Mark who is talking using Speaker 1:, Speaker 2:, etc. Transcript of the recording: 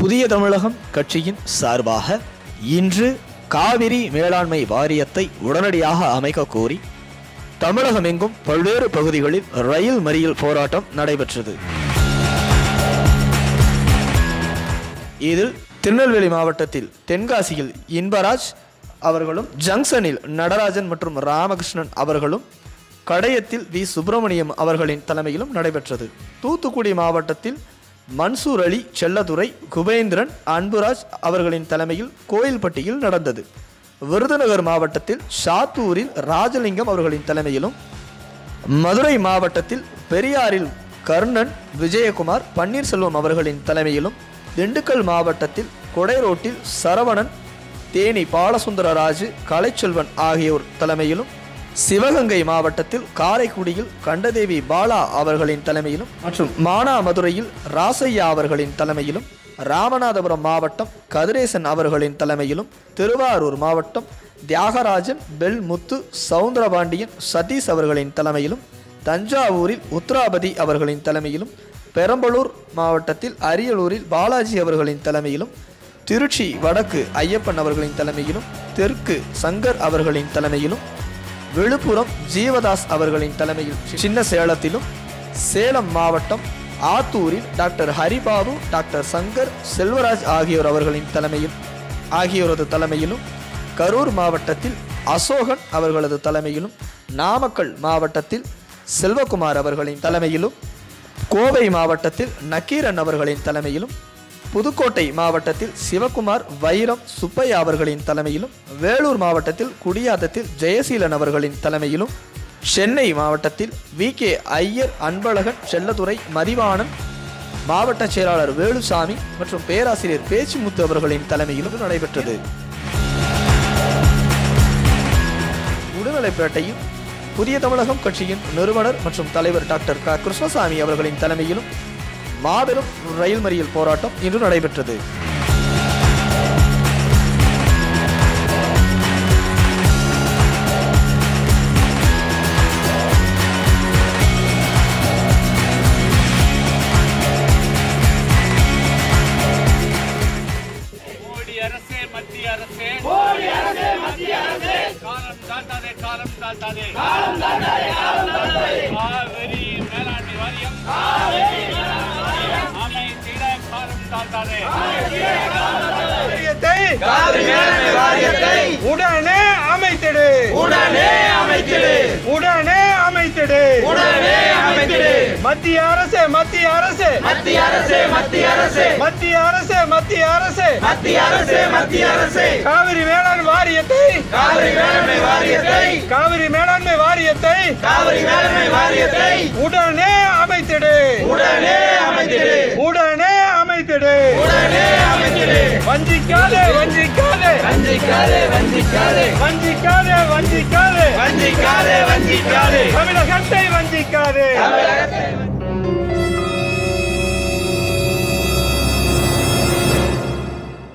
Speaker 1: புதிய தமிழகம் கட்சியின் சார்பாக இன்று காவிரி மேலாண்மை வாரியத்தை உடனடியாக அமைக்க கோரி தமிழகமெங்கும் பல்வேறு பகுதிகளில் ரயில் மறியல் போராட்டம் நடைபெற்றது இதில் திருநெல்வேலி மாவட்டத்தில் தென்காசியில் இன்பராஜ் அவர்களும் ஜங்ஷனில் நடராஜன் மற்றும் ராமகிருஷ்ணன் அவர்களும் கடையத்தில் வி சுப்பிரமணியம் அவர்களின் தலைமையிலும் நடைபெற்றது தூத்துக்குடி மாவட்டத்தில் மன்சூர் அலி செல்லதுரை குபேந்திரன் அன்புராஜ் அவர்களின் தலைமையில் கோயில்பட்டியில் நடந்தது விருதுநகர் மாவட்டத்தில் சாத்தூரில் ராஜலிங்கம் அவர்களின் தலைமையிலும் மதுரை மாவட்டத்தில் பெரியாரில் கர்ணன் விஜயகுமார் பன்னீர்செல்வம் அவர்களின் தலைமையிலும் திண்டுக்கல் மாவட்டத்தில் கொடைரோட்டில் சரவணன் தேனி பாலசுந்தரராஜு கலைச்செல்வன் ஆகியோர் தலைமையிலும் சிவகங்கை மாவட்டத்தில் காரைக்குடியில் கண்டதேவி பாலா அவர்களின் தலைமையிலும் மற்றும் மானாமதுரையில் ராசையா அவர்களின் தலைமையிலும் ராமநாதபுரம் மாவட்டம் கதிரேசன் அவர்களின் தலைமையிலும் திருவாரூர் மாவட்டம் தியாகராஜன் பெல்முத்து சவுந்தரபாண்டியன் சதீஷ் அவர்களின் தலைமையிலும் தஞ்சாவூரில் உத்ராபதி அவர்களின் தலைமையிலும் பெரம்பலூர் மாவட்டத்தில் அரியலூரில் பாலாஜி அவர்களின் தலைமையிலும் திருச்சி வடக்கு ஐயப்பன் அவர்களின் தலைமையிலும் தெற்கு சங்கர் அவர்களின் தலைமையிலும் விழுப்புரம் ஜீவதாஸ் அவர்களின் தலைமையில் சின்ன சேலத்திலும் சேலம் மாவட்டம் ஆத்தூரில் டாக்டர் ஹரிபாபு டாக்டர் சங்கர் செல்வராஜ் ஆகியோர் அவர்களின் தலைமையில் ஆகியோரது தலைமையிலும் கரூர் மாவட்டத்தில் அசோகன் அவர்களது தலைமையிலும் நாமக்கல் மாவட்டத்தில் செல்வகுமார் அவர்களின் தலைமையிலும் கோவை மாவட்டத்தில் நக்கீரன் அவர்களின் தலைமையிலும் புதுக்கோட்டை மாவட்டத்தில் சிவகுமார் வைரம் சுப்பையா அவர்களின் தலைமையிலும் வேலூர் மாவட்டத்தில் குடியாத்தத்தில் ஜெயசீலன் அவர்களின் தலைமையிலும் சென்னை மாவட்டத்தில் வி கே ஐயர் அன்பழகன் செல்லதுரை மதிவாணன் மாவட்ட செயலாளர் வேலுசாமி மற்றும் பேராசிரியர் பேச்சுமுத்து அவர்களின் தலைமையிலும் நடைபெற்றது உடுமலைப்பேட்டையில் புதிய தமிழகம் கட்சியின் நிறுவனர் மற்றும் தலைவர் டாக்டர் க கிருஷ்ணசாமி அவர்களின் தலைமையிலும் மாபெரும் ரயில் மறியல் போராட்டம் இன்று நடைபெற்றது
Speaker 2: மோடி அரசே மத்திய அரசே மோடி அரசே மத்திய அரசே காலம் தாண்டாதே காலம் தாண்டாதே காலம் தாண்டாதே காலம் தாண்டாதே காவிரி மேலாண்மை வாரியம் காவிரி மேலாண்மை வாரியம் அமைத்திட காலம் தாண்டாதே
Speaker 3: வாரியத்தை உடனே அமைத்திடு
Speaker 4: உடனே அமைத்திடு
Speaker 3: உடனே அமைத்திடு
Speaker 4: உடனே அமைத்திடு
Speaker 3: மத்திய அரசு மத்திய அரசு
Speaker 4: மத்திய அரசே மத்திய அரசே
Speaker 3: மத்திய அரசு மத்திய அரசு
Speaker 4: மத்திய அரசே மத்திய அரசே
Speaker 3: காவிரி மேலாண் வாரியத்தை
Speaker 4: காவிரி மேலாண்மை வாரியத்தை
Speaker 3: காவிரி மேலாண்மை வாரியத்தை
Speaker 4: காவிரி மேலாண்மை வாரியத்தை
Speaker 3: உடனே அமைத்திடு
Speaker 4: உடனே அமைத்திடு
Speaker 3: உடனே அமைத்திடு
Speaker 4: உடனே அமைத்திடு
Speaker 3: வஞ்சிக்காதே வஞ்சிக்காதே
Speaker 4: வஞ்சிக்காதே வஞ்சிக்காதே
Speaker 3: வஞ்சிக்காதே வஞ்சிக்காதே
Speaker 4: வஞ்சிக்காதே வஞ்சிக்காதே
Speaker 3: தமிழகத்தை வஞ்சிக்காதே
Speaker 4: தமிழகத்தை